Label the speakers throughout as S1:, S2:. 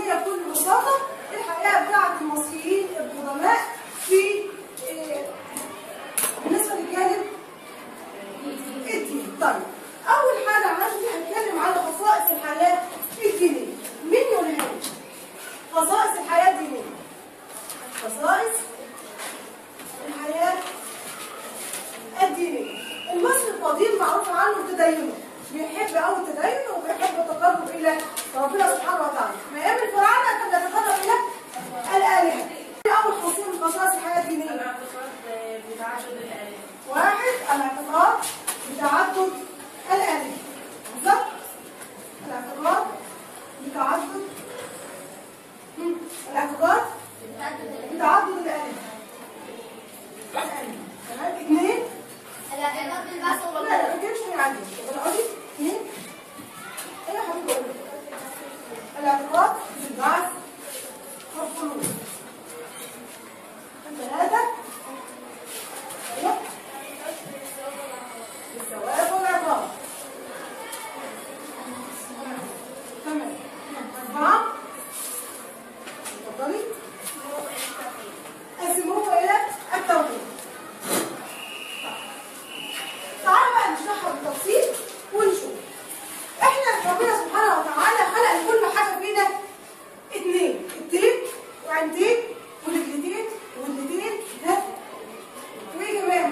S1: الدينيه بكل بساطه الحياه بتاعت المصريين القدماء في آه، بالنسبه للجانب الديني طيب اول حاجه عندي هتكلم على خصائص الحياه الدينيه مين يقولها لي؟ خصائص الحياه الدينيه خصائص الحياه الدينيه المصري القديم معروف عنه تدينه بيحب قوي التدين وبيحب التقرب الى ربنا سبحانه وتعالى من ايام الفراعنه كان يتقرب الى الالهه اول خصوصيه من خصائص الحياه الدينيه
S2: الاعتقاد بتعدد الآلهة
S1: واحد الاعتقاد بتعدد الآلهة بالظبط الاعتقاد بتعدد مم. الاعتقاد بتعدد الآلهة الآلهة. تمام اثنين
S3: الاعتقاد بالبعث
S1: لا
S3: والرجوع
S1: لا ما كانش من عندي اقعدي اثنين ايه يا حبيبي قولي. الاعتقاد بالبعث والخلود ثلاثة ايوه الثواب والعقاب تمام أربعة اتفضلي قسموه إلى التوحيد تعالوا بقى نشرحها بالتفصيل ونشوف احنا ربنا سبحانه وتعالى خلق لكل حاجة فينا اتنين التين وعينتين ورجلتين ودنتين ها وايه كمان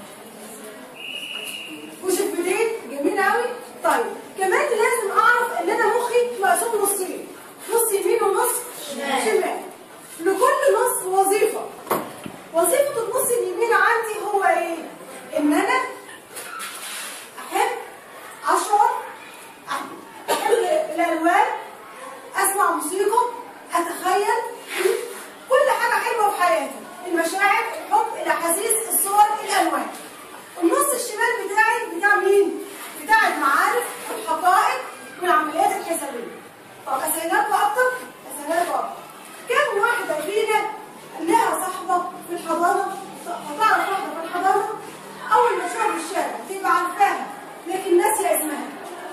S1: وشفتين جميل قوي طيب كمان لازم اعرف ان انا مخي مقسوم نصين نص يمين ونص
S3: شمال.
S1: شمال لكل نص وظيفه وظيفه النص اليمين عندي هو ايه ان انا احب اشعر احب الالوان اسمع موسيقى اتخيل كل حاجه حلوه في حياتي المشاعر الحب الاحاسيس الصور الالوان النص الشمال بتاعي بتاع مين بتاع المعارف الحقائق والعمليات الحسابيه طب اسهلها لكم اكتر اسهلها لكم اكتر كم واحده فينا لها صاحبه في الحضانه هتعرف واحده في الحضانه اول ما تشوفها في الشارع تبقى عارفاها لكن ناسيه اسمها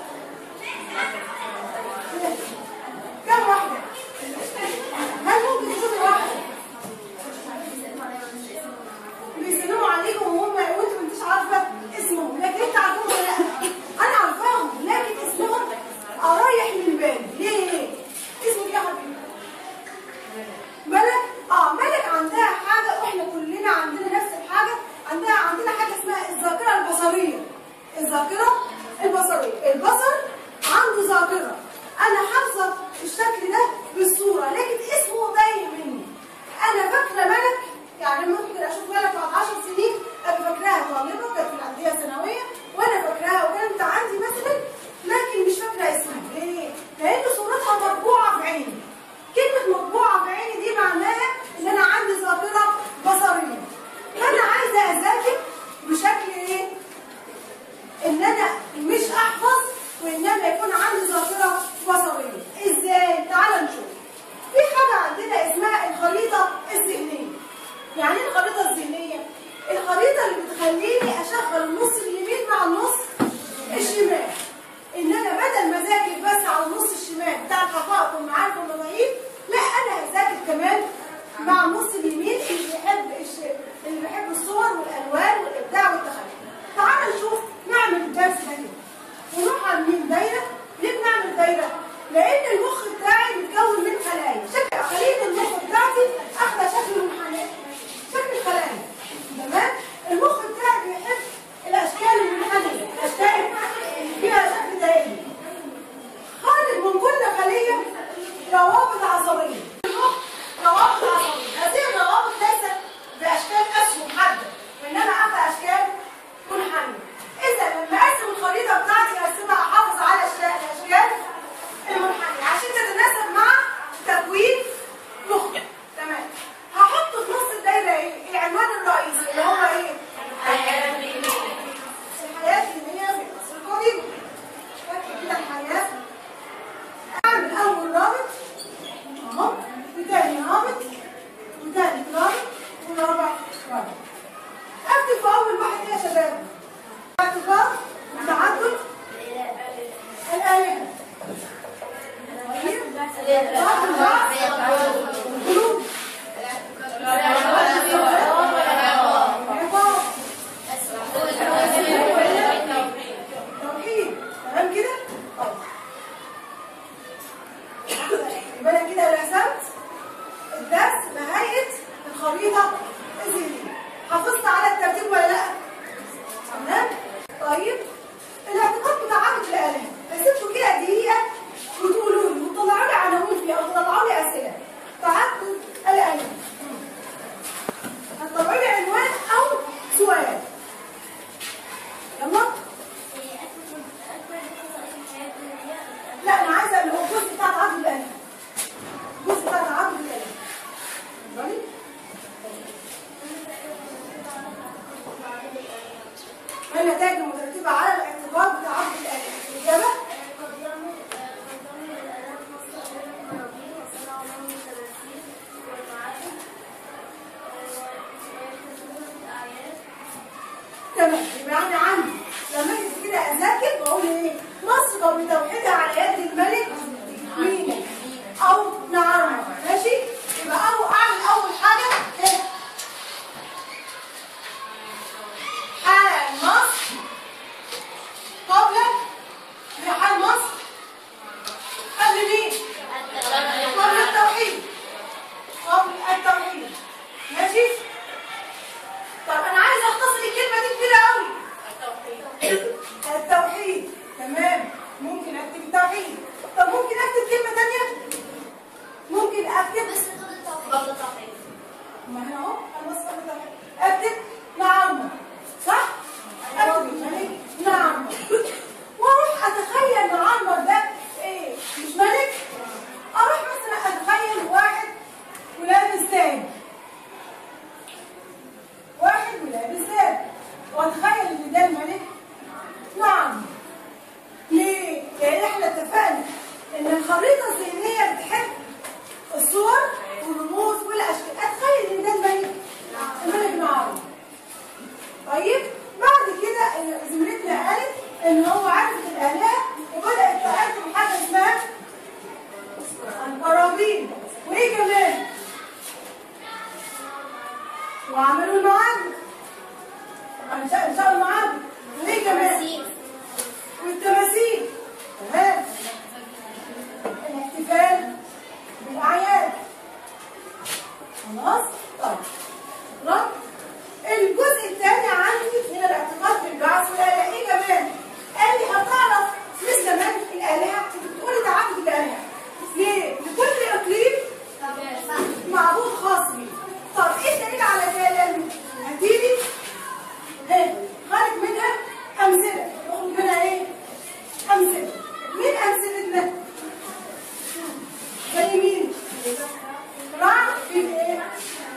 S1: كم واحده هل ممكن تشوفي واحده بيسلموا عليكم وهم وانتوا ما انتش عارفه اسمهم لكن انت عارفهم ولا لا انا عارفاهم لكن اسمهم رايح من بالي ليه ليه اسمه ايه يا حبيبي ملك اه ملك عندها حاجه واحنا كلنا عندنا نفس الحاجه عندها عندنا حاجه اسمها الذاكره البصريه الذاكره البصريه البصر عنده ذاكره انا حافظه الشكل ده بالصوره لكن اسمه ضايق مني انا فاكره ملك يعني ممكن اشوف ملك بعد 10 سنين ابقى فاكراها طالبه كانت في الانديه الثانويه وانا فاكراها وكانت عندي مثلا لكن مش فاكره اسمها ليه؟ لان صورتها مطبوعه في عيني كلمه مطبوعه في عيني دي معناها ان انا عندي ذاكره بصريه فانا عايزه اذاكر بشكل ايه؟ ان انا مش احفظ وانما يكون عندي ذاكره بصريه ازاي تعال نشوف في حاجه عندنا اسمها الخريطه الذهنيه يعني ايه الخريطه الذهنيه الخريطه اللي بتخليني اشغل النص اليمين مع النص الشمال ان انا بدل ما اذاكر بس على النص الشمال بتاع الحقائق والمعارف والمفاهيم لا انا هذاكر كمان مع النص اليمين اللي بيحب الش... اللي بيحب الصور والالوان والابداع والتخيل تعال نشوف نعمل الدرس ده كده ونروح على مين دايره ليه بنعمل دايره لان المخ بتاعي متكون من خلايا شكل خليه المخ بتاعتي اخده شكل منحنى شكل خلايا تمام المخ بتاعي بيحب الاشكال المنحنيه الاشكال اللي فيها شكل دائري خارج من كل خليه روابط عصبيه المخ روابط عصبيه هذه الروابط ليست باشكال اسهم حاده وانما اخذ اشكال منحنيه اذا لما اقسم الخريطه بتاعتي اقسمها احافظ على الأشكال- الاشكال المنحنيه عشان تتناسب مع تكوين مخي تمام هحط في نص الدايره ايه العنوان الرئيسي اللي هو ايه
S2: الحياة الدينية
S1: الحياه الدينيه في مصر القديمه فاكر كده الحياه اعمل اول رابط اهو تعرف البعث والخلود العقاب توحيد تمام كده؟ طيب يبقى انا كده رسمت الدرس بهيئه الخريطه الذهنيه حافظت على الترتيب ولا لا؟ تمام؟ طيب الاعتقاد بتاع عدد الالهه هسيبكم كده دقيقه وتقولوا لي وتطلعوا لي عناوين فيها او تطلعوا لي اسئله تعدد الالهه هتطلعوا لي عنوان او سؤال يلا لا انا عايزه اللي هو الجزء بتاع تعدد الالهه الجزء بتاع تعدد الالهه اتفضلي ما النتائج المترتبه على الاعتقاد بتعدد الالهه الاجابه تمام يبقى انا عندي لما اجي كده اذاكر بقول ايه مصر بتوحيدها على يد الملك مين او نعم ماشي يبقى او اعمل اول حاجه ايه حال مصر قبل هي حال مصر قبل مين قبل التوحيد قبل التوحيد ماشي طب انا عايزه اختصر الكلمه دي كبيره قوي التوحيد تمام ممكن اكتب التوحيد طب ممكن اكتب كلمه ثانيه ممكن اكتب ما هنا اهو انا بس قبل التوحيد اكتب نعم صح اكتب الملك نعم واروح اتخيل معمر ده ايه مش ملك اروح مثلا اتخيل واحد ولابس تاج واحد ولابس تاج واتخيل ان ده الملك نعم ليه؟ لان احنا اتفقنا ان الخريطه الذهنيه بتحب الصور والرموز والاشكال اتخيل ان ده الملك الملك نعم طيب بعد كده زميلتنا قالت ان هو عرف الالهه وبدات تعرف حاجه اسمها القرابين وايه كمان؟ وعملوا المعابد انشاء انشاء المعابد وايه كمان؟ والتماثيل تمام الاحتفال بالاعياد خلاص طيب رب الجزء الثاني عندي من الاعتقاد بالبعث والآلهة ايه كمان؟ قال لي هتعرف مثل ملك الآلهة انت بتقولي تعبد الآلهة ليه؟ لكل إقليم معبود خاص بيه طب ايه الدليل على كلامي؟ هتيجي ها خارج منها أمثلة يخرج منها ايه؟ أمثلة مين أمثلتنا؟ زي مين؟ رعد في ايه؟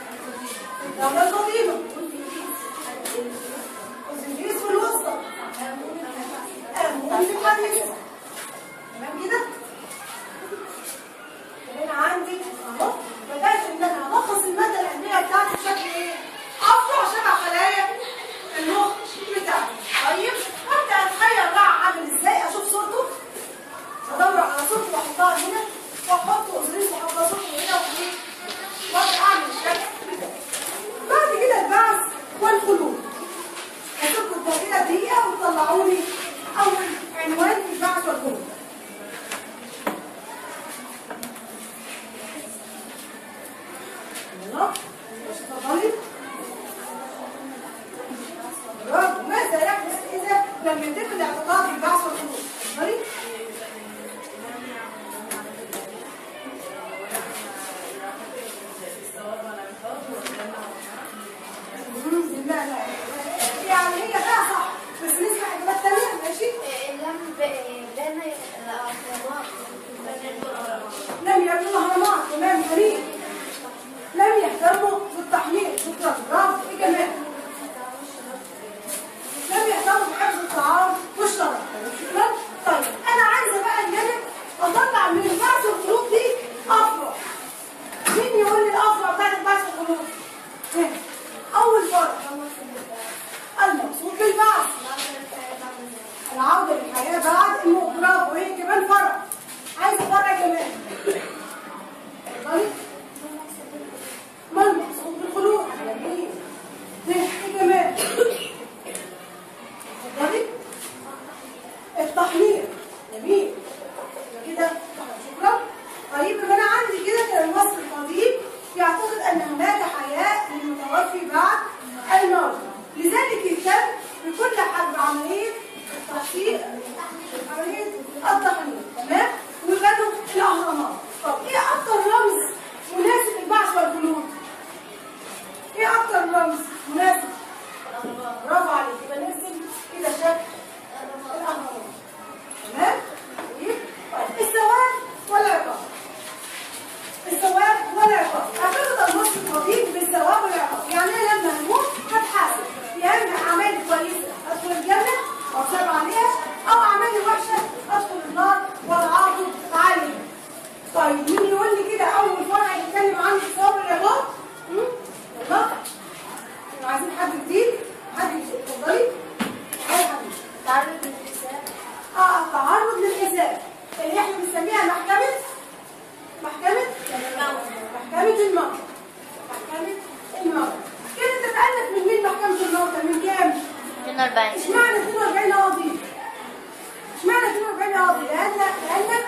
S1: محكمة الموتى محكمة الموتى كده تتألف من مين محكمة الموتى من كام؟
S3: من 40
S1: اشمعنى 42 قاضي؟ اشمعنى 42 قاضي؟ لأن لأن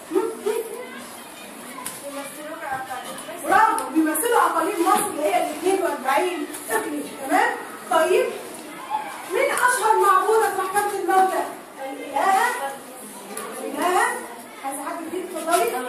S1: برافو بيمثلوا أقاليم مصر اللي هي ال 42 اقليم تمام؟ طيب مين أشهر معبودة في محكمة الموتى؟ الإلهة الإلهة عايز حد جديد اتفضلي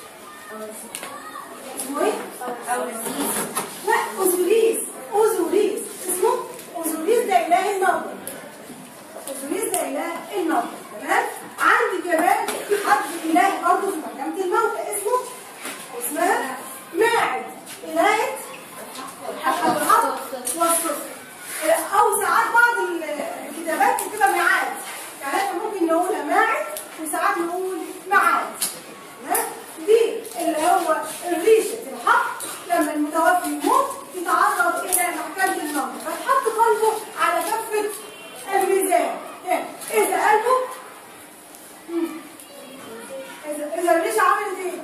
S1: اسمه ايه؟ لا أوزوريس أوزوريس اسمه أوزوريس ده إله الموتى أوزوريس ده إله الموتى تمام؟ عندي كمان حد إله برضه في محكمة الموتى اسمه اسمها ماعد إلهة الحق والصدق أو ساعات بعض الكتابات بتبقى ميعاد يعني احنا ممكن نقولها ماعد وساعات نقول معاد تمام؟ دي اللي هو الريشة الحق لما المتوفي يموت يتعرض إلى محكمة الموت فتحط قلبه على كفة الميزان إيه؟ إذا قلبه مم. إذا إذا الريشة عملت إيه؟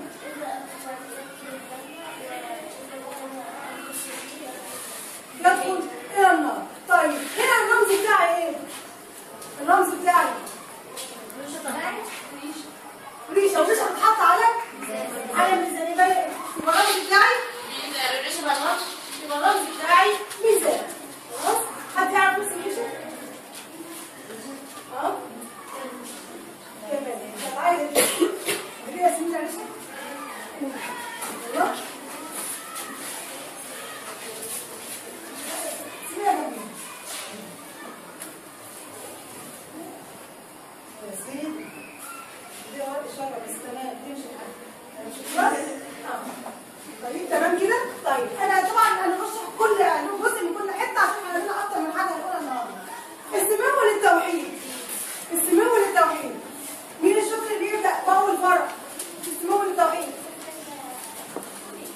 S1: يدخل إلى النار طيب هنا الرمز بتاعي إيه؟ الرمز بتاعي ريشة وريشة بتتحط على على ميزان يبقى يبقى الرمز بتاعي يبقى الرمز بتاعي ميزان خلاص حد يعرف اسم ريشة؟ اه تمام طب عايزة ريشة كده اسمها ريشة؟ ايوه اسمها جميل يا سيدي دي ورق الشجر بس تمام تمشي الحال طيب تمام كده طيب انا طبعا انا بشرح كل يعني جزء من كل حته عشان احنا عندنا اكتر من حاجه هنقولها النهارده السمو للتوحيد السمو للتوحيد مين الشكر اللي يبدا باول فرع السمو للتوحيد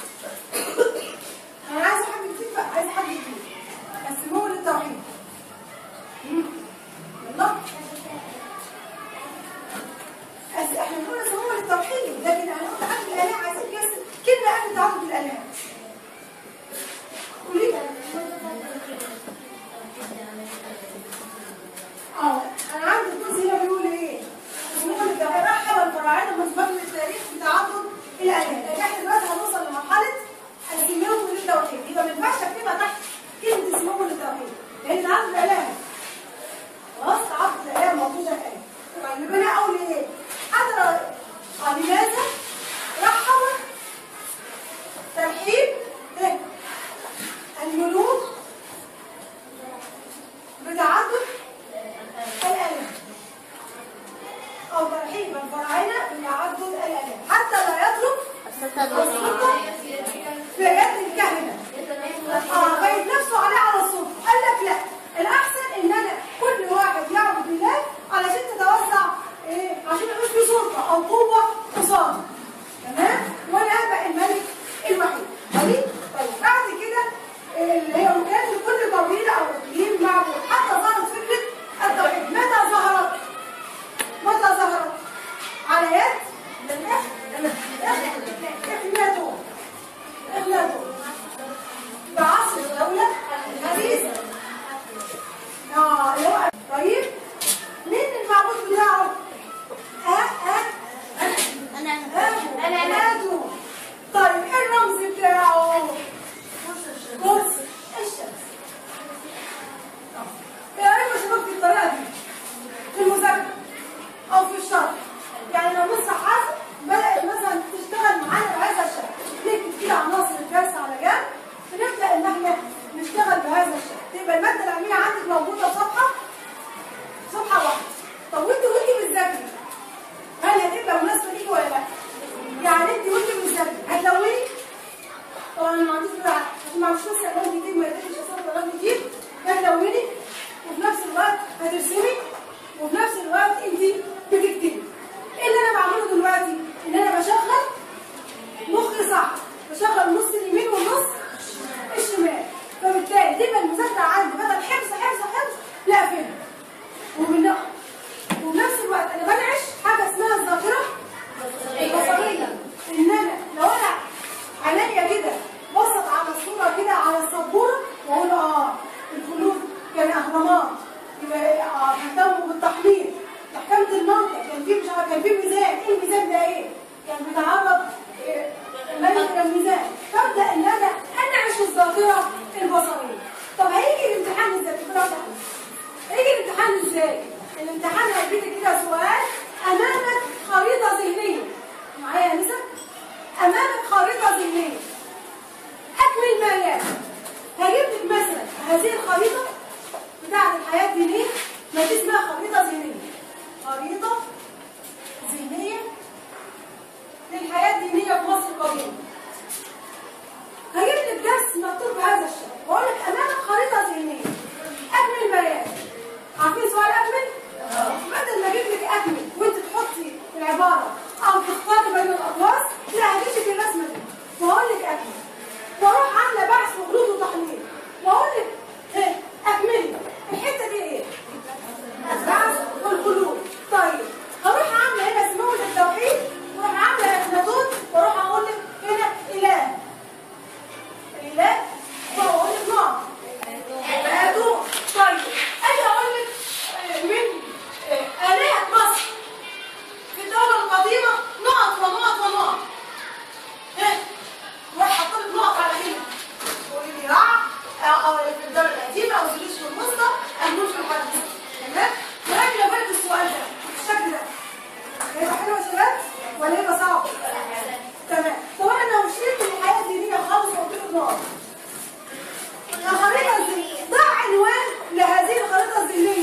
S1: كان في ميزان ايه الميزان ده ايه كان بيتعرض إيه، الملك الى الميزان فابدا ان انا انعش الذاكره البصريه طب هيجي الامتحان ازاي تقرا هيجي الامتحان ازاي الامتحان هيجيب كده سؤال امامك خريطه ذهنيه معايا يا نسا امامك خريطه ذهنيه اكمل ما ياتي هجيب لك مثلا هذه الخريطه بتاعت الحياه الدينيه ما دي اسمها خريطه ذهنيه خريطه ذهنيه للحياه الدينيه في مصر القديمه هجيب لك درس مكتوب بهذا الشكل واقول لك امامك خريطه ذهنيه اكمل ما ياتي عارفين سؤال اكمل بدل ما اجيب لك اكمل وانت تحطي العباره او تختاري بين الاقواس لا هجيب لك الرسمه دي واقول لك اكمل واروح عامله بحث وردود وتحليل واقول لك ايه اكملي الحته دي ايه البحث والخلود طيب هروح عامله هنا سمو التوحيد واروح عامله افلاطون واروح اقول لك هنا اله الاله واقول لك نار هاتوا طيب اجي اقول لك آه، من آه، آلهة مصر في الدولة القديمة نقط ونقط ونقط ها واحد حط لك نقط على هنا تقولي لي رع او أو في الدولة القديمة او زلوش في الوسطى الموت في الحديث تمام؟ ولكن لو جبت السؤال ده بالشكل ده هيبقى حلو يا شباب ولا هيبقى صعب؟ تمام طب انا لو شلت الحياة الدينية خالص وقلت لك نقط الخريطة الذهنية ضع عنوان لهذه الخريطة الذهنية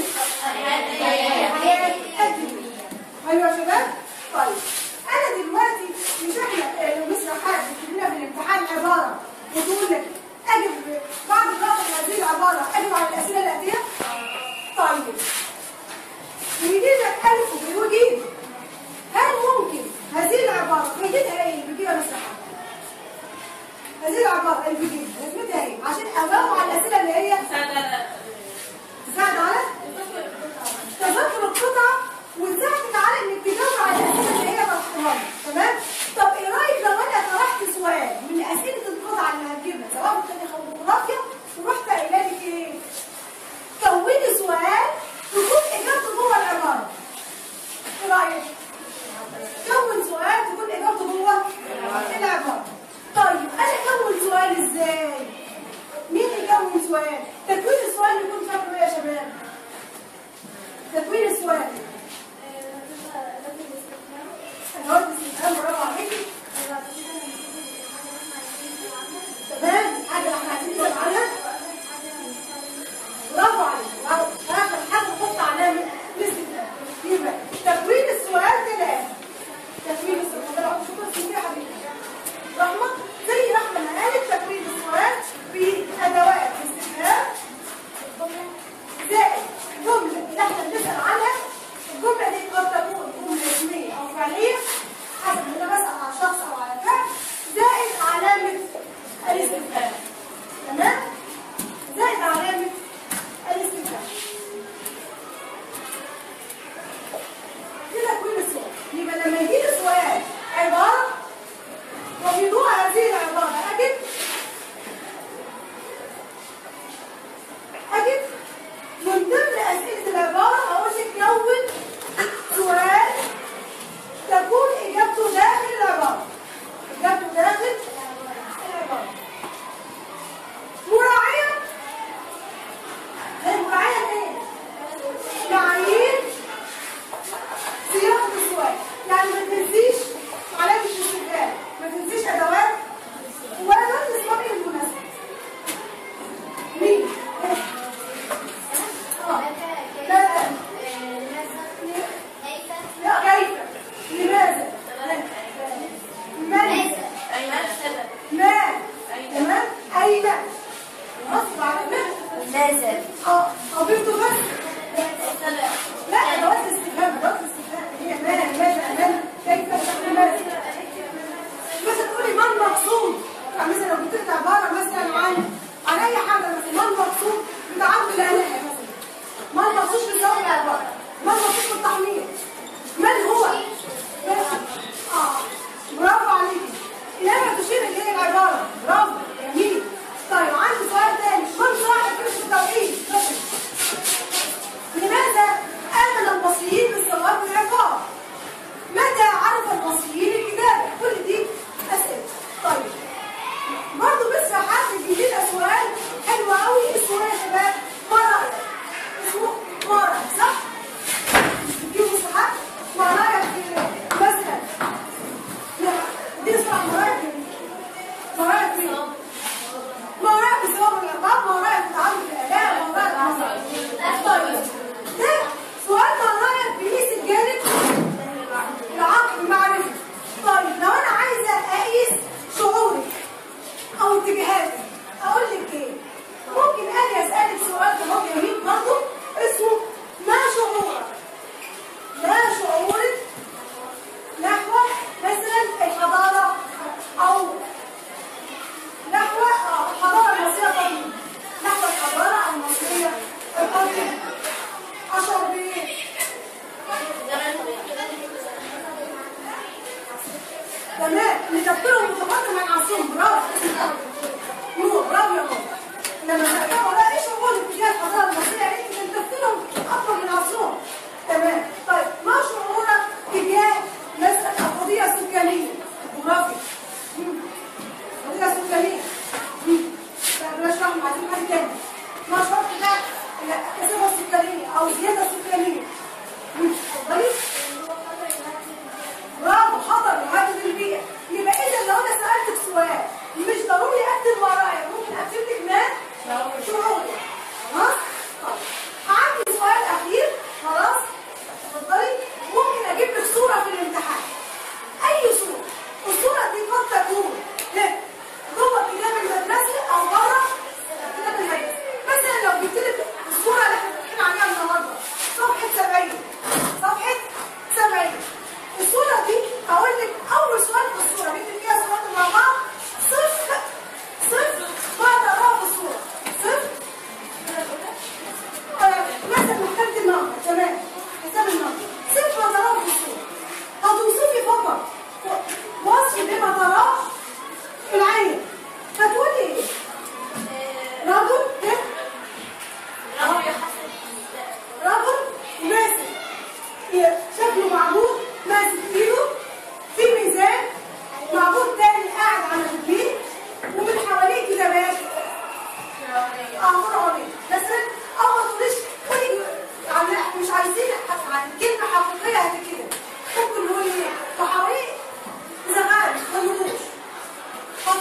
S1: ايوه يا شباب طيب انا دلوقتي مش احنا آه، لو مثل حد كتبنا في الامتحان عباره وتقول لك اجب بعد قراءه هذه العباره اجب على الاسئله الاتيه طيب ويجيب لك الف وب وجيم هل ممكن هذه العباره فايدتها ايه بيجيبها مثل حد هذه العباره اللي بيجيبها لازمتها ايه عشان اجاوب على الاسئله اللي هي تساعد على تذكر القطعة وتساعدك على انك تجاوب على الاسئله اللي هي طرحتها لك، تمام؟ طب ايه رايك لو انا طرحت سؤال من اسئله القطعه اللي هتجيبها سواء في التاريخ او الجغرافيا ورحت قايله لك ايه؟ كوني سؤال تكون اجابته جوه العباره. ايه رايك؟ كون سؤال تكون اجابته جوه العباره. طيب انا اكون سؤال ازاي؟ مين يكون سؤال؟ تكوين السؤال اللي كنت فاكره ايه يا شباب؟ تكوين السؤال انا قلت استفهام برافو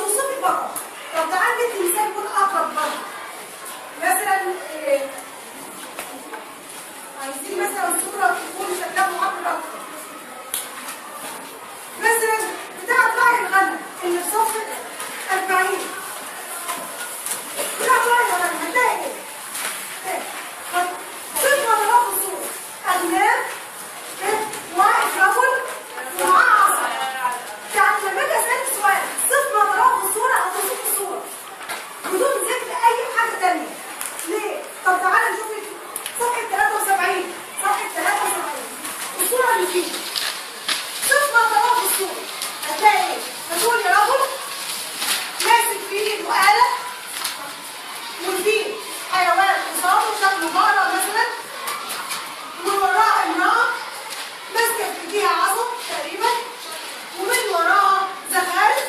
S1: هتوصفي فقط طب تعالى ندي مثال يكون اقرب برضه مثلا إيه، عايزين مثلا صوره تكون شكلها معبر اكتر مثلا بتاعت راعي الغنم اللي في صفحه 40 بتاعت راعي الغنم هتلاقي ايه؟ ايه؟ صفر مضرب الصوره اغنام إيه؟ واقف رجل ومعاه عصا يعني لما اجي اسالك سؤال صفر مضرب الصوره هتوصف الصوره بدون ذكر اي حاجه تانية ليه؟ طب تعالى نشوف صفحه 73 صفحه 73 الصوره اللي فيه شوف ما طلب الصورة هتلاقي ايه؟ هتقول يا رجل ماسك في ايده آلة وفيه حيوان قصاده شكله بقرة مثلا ووراه امرأة ماسكة في ايديها عصا تقريبا ومن وراها زخارف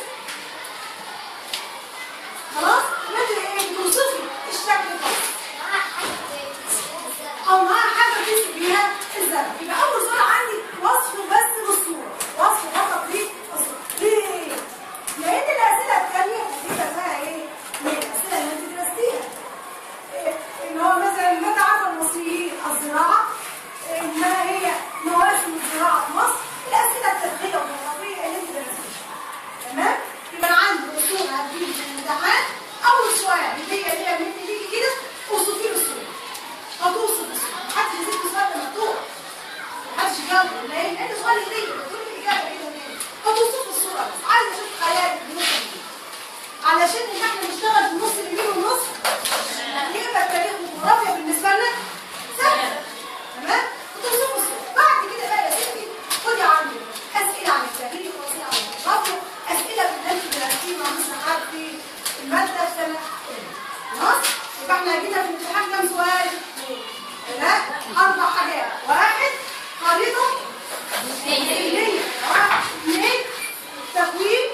S1: خلاص؟ وانت ايه بتوصفي الشكل ده او معاها حاجه تمسك بيها الزرع يبقى اول صوره عندي وصف بس بالصوره وصف فقط للصوره ليه؟ لان الاسئله الثانيه هتبقى فيها ايه؟ من الاسئله اللي انت درستيها إيه؟ ان هو مثلا متى عرف المصريين الزراعه؟ إيه؟ ما هي مواسم الزراعه في مصر؟ الاسئله التاريخيه والجغرافيه اللي انت درستيها تمام؟ يبقى انا عندي الصوره هتجيب في الامتحان اول سؤال اللي هي اللي هي من تيجي كده اوصفي لي الصوره هتوصف السؤال محدش يسيب السؤال ده مفتوح محدش يجاوب لان انت سؤال جديد بتقول لي الاجابه كده ليه هتوصف الصوره بس عايز اشوف خيالك في النص دي علشان ان احنا نشتغل في النص اليمين والنص يبقى التاريخ والجغرافيا بالنسبه لنا سهله تمام هتوصف الصوره بعد كده بقى يا ستي خدي عندي اسئله عن التاريخ واسئله عن الجغرافيا اسئله بالنسبه للترتيب مع مثل حد في الماده في سنه أولى. خلاص يبقى احنا جينا في الامتحان كام سؤال؟ لا اربع حاجات واحد خريطه علميه واحد اثنين تكوين